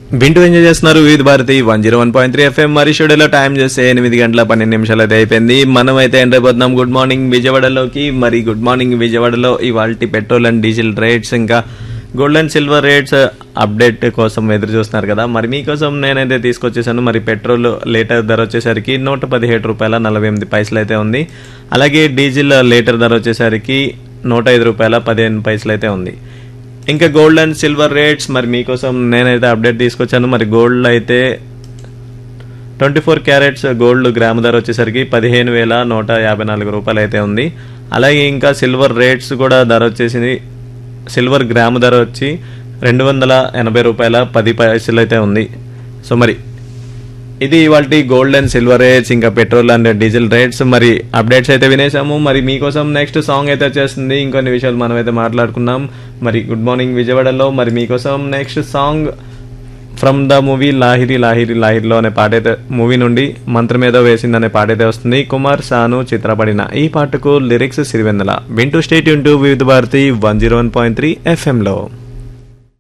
వింటూ ఎంజాయ్ చేస్తున్నారు Vividh Bharati one zero one point three FM మరి షెడ్యూల్లో టైం చేస్తే ఎనిమిది గంటల పన్నెండు నిమిషాలు అయితే అయిపోయింది మనం అయితే ఎంటర్ అయిపోతున్నాం గుడ్ మార్నింగ్ విజయవాడలోకి మరి గుడ్ మార్నింగ్ విజయవాడలో ఇవాళ పెట్రోల్ అండ్ డీజిల్ రేట్స్ ఇంకా gold and silver rates update కోసం ఎదురు చూస్తున్నారు కదా మరి మీకోసం నేనైతే తీసుకొచ్చేసాను మరి పెట్రోల్ లీటర్ ధర వచ్చేసరికి నూట పదిహేడు రూపాయల నలభై ఎనిమిది పైసలు అయితే ఉంది అలాగే డీజిల్ లీటర్ ధర వచ్చేసరికి నూట ఐదు రూపాయల పదిహేను పైసలు అయితే ఉంది ఇంకా గోల్డ్ అండ్ సిల్వర్ రేట్స్ మరి మీకోసం నేనైతే అప్డేట్ తీసుకొచ్చాను మరి గోల్డ్ అయితే twenty four carats gold gram ధర వచ్చేసరికి పదిహేను వేల నూట యాభై నాలుగు రూపాయలు అయితే ఉంది అలాగే ఇంకా సిల్వర్ రేట్స్ కూడా ధర వచ్చేసింది సిల్వర్ గ్రాము ధర వచ్చి రెండు వందల ఎనభై రూపాయల పది పైసలు అయితే ఉంది సో మరి ఇది ఇవాళ గోల్డ్ అండ్ సిల్వర్ రేట్స్ ఇంకా పెట్రోల్ అండ్ డీజిల్ రేట్స్ మరి అప్డేట్స్ అయితే వినేసాము మరి మీకోసం నెక్స్ట్ సాంగ్ అయితే వచ్చేస్తుంది ఇంకొన్ని విషయాలు మనం అయితే మాట్లాడుకున్నాం మరి గుడ్ మార్నింగ్ విజయవాడలో మరి మీకోసం next song from the movie Lahiri Lahiri లాహిరిలో అనే పాట అయితే మూవీ నుండి మంత్రం ఏదో వేసింది అనే పాట అయితే వస్తుంది కుమార్ సాను చిత్రపడిన ఈ పాటకు లిరిక్స్ సిరివెన్నెల వింటూ స్టేట్ యూన్ to Vividh Bharati one zero one point three ఎఫ్ఎంలో